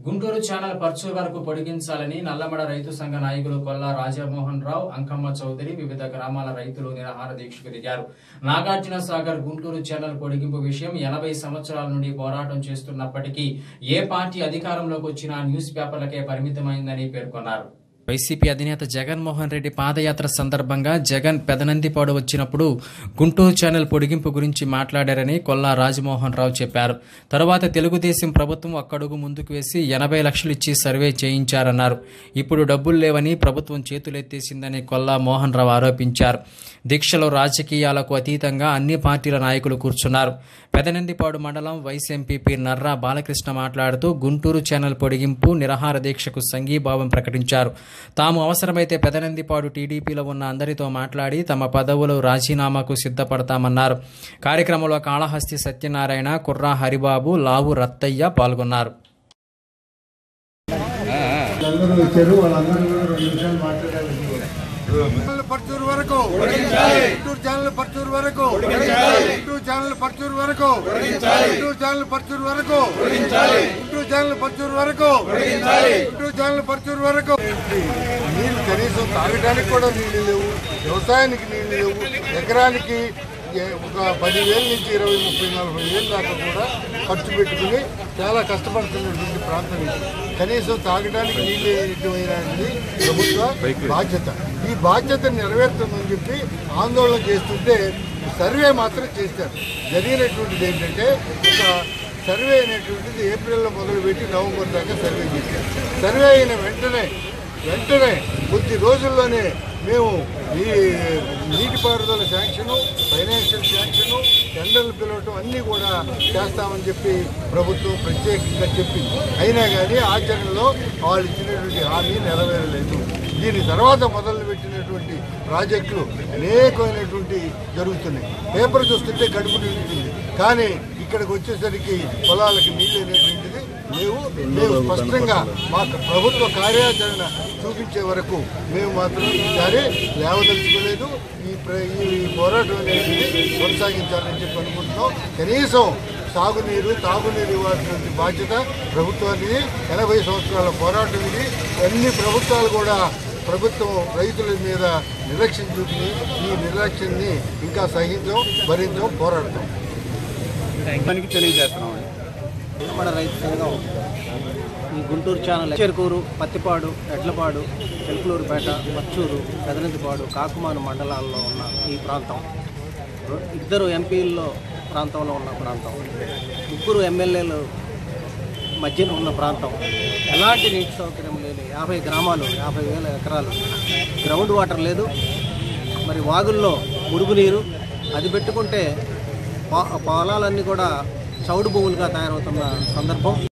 Guntur channel Parchur వరకు పొడిగించాలని నల్లమడ రైతు సంఘ నాయకులు కొల్లా రాజమోహన్ రావు అంకమ్మ చౌదరి వివిధ గ్రామాల రైతులు నిరాహార దీక్షకు దిగారు నాగార్జున సాగర్ గుంటూరు ఛానల్ పొడిగింపు విషయం ఎనభై సంవత్సరాల నుండి పోరాటం చేస్తున్నప్పటికీ ఏ పార్టీ అధికారంలోకి వచ్చినా న్యూస్ పేపర్లకే పరిమితమైందని పేర్కొన్నారు వైసీపీ అధినేత జగన్మోహన్ రెడ్డి పాదయాత్ర సందర్భంగా జగన్ పెదనందిపాడు వచ్చినప్పుడు గుంటూరు ఛానల్ పొడిగింపు గురించి మాట్లాడారని కొల్లా రాజమోహన్ రావు చెప్పారు తరువాత తెలుగుదేశం ప్రభుత్వం ఒక్కడుగు ముందుకు వేసి ఎనభై లక్షలు ఇచ్చి సర్వే చేయించారన్నారు ఇప్పుడు డబ్బులు లేవని ప్రభుత్వం చేతులెత్తేసిందని కొల్లా మోహన్ రావు ఆరోపించారు దీక్షలో రాజకీయాలకు అతీతంగా అన్ని పార్టీల నాయకులు కూర్చున్నారు పెదనందిపాడు మండలం వైస్ ఎంపీపీ నర్రా బాలకృష్ణ మాట్లాడుతూ గుంటూరు ఛానల్ పొడిగింపు నిరాహార దీక్షకు సంఘీభావం ప్రకటించారు తాము అవసరమైతే పెదనందిపాడు టీడీపీలో ఉన్న అందరితో మాట్లాడి తమ పదవులు రాజీనామాకు సిద్ధపడతామన్నారు కార్యక్రమంలో కాళహస్తి సత్యనారాయణ కుర్రా హరిబాబు లావు రత్తయ్య పాల్గొన్నారు అందరూ వచ్చారు వాళ్ళందరూ కూడా రెండు నిమిషాలు మాట్లాడాలి ఛానల్ పర్చూరు వరకు గుంటూరు ఛానల్ పర్చూరు వరకు గుంటూరు ఛానల్ పర్చూరు వరకు గుంటూరు ఛానల్ పర్చూరు వరకు గుంటూరు ఛానల్ పర్చూరు వరకు గుంటూరు ఛానల్ పర్చూరు వరకు నీళ్ళు కనీసం తాగడానికి కూడా నీళ్లు లేవు వ్యవసాయానికి నీళ్లు లేవు ఎకరానికి ఏ- ఒక పదివేల నుంచి ఇరవై ముప్పై నలభై వేలు దాకా కూడా ఖర్చు పెట్టుకుని చాలా కష్టపడుతున్నటువంటి ప్రాంతం ఇది కనీసం తాగడానికి నీళ్ళు ఇటువంటి ప్రభుత్వ బాధ్యత ఈ బాధ్యతను నెరవేరుతుందని చెప్పి ఆందోళన చేస్తుంటే సర్వే మాత్రం చేశారు జరిగినటువంటిది ఏంటంటే ఒక సర్వే అనేటువంటిది ఏప్రిల్లో మొదలుపెట్టి నవంబర్ దాకా సర్వే చేశారు సర్వే అయిన వెంటనే వెంటనే కొద్ది రోజుల్లోనే మేము ఈ నీటిపారుదల శాంక్షను ఫైనాన్షియల్ శాంక్షను టెండర్లు పిలవటం అన్నీ కూడా చేస్తామని చెప్పి ప్రభుత్వం ప్రత్యేకంగా చెప్పింది అయినా కానీ ఆచరణలో వాళ్ళు ఇచ్చినటువంటి హామీ నెరవేరలేదు దీని తర్వాత మొదలుపెట్టినటువంటి ప్రాజెక్టులు అనేకమైనటువంటి జరుగుతున్నాయి పేపర్ చూస్తుంటే కడుపు నిండుతుంది కానీ ఇక్కడికి వచ్చేసరికి పొలాలకి నీళ్ళు అనేటువంటిది లేవు మేము స్పష్టంగా మాకు ప్రభుత్వ కార్యాచరణ చూపించే వరకు మేము మాత్రం ఈసారి లేవదలుచుకోలేదు ఈ ప్ర- ఈ పోరాటం అనేది కొనసాగించాలని చెప్పి అనుకుంటున్నాం కనీసం సాగునీరు తాగునీరు ఇవ్వాల్సినటువంటి బాధ్యత ప్రభుత్వానికి ఎనభై సంవత్సరాల పోరాటం ఇది అన్ని ప్రభుత్వాలు కూడా ప్రభుత్వం రైతుల మీద నిర్లక్ష్యం చూపి ఈ నిర్లక్ష్యాన్ని ఇంకా సహించం భరించం పోరాడతాం దానికి తెలియజేస్తున్నాం మన రైతు సంఘం ఈ గుంటూరు ఛానల్ చెరుకూరు పత్తిపాడు ఎడ్లపాడు చెలుకులూరుపేట పచ్చూరు పెదనంతిపాడు కాకుమాను మండలాల్లో ఉన్న ఈ ప్రాంతం ఇద్దరు ఎంపీల్లో ప్రాంతంలో ఉన్న ప్రాంతం ముగ్గురు ఎమ్మెల్యేలు మధ్యన ఉన్న ప్రాంతం ఎలాంటి నీటి సౌకర్యం లేని యాభై గ్రామాలు యాభై వేల ఎకరాలు గ్రౌండ్ వాటర్ లేదు మరి వాగుల్లో మురుగునీరు అది పెట్టుకుంటే పొ- పొలాలన్నీ కూడా చౌడు భూములుగా తయారవుతున్న సందర్భం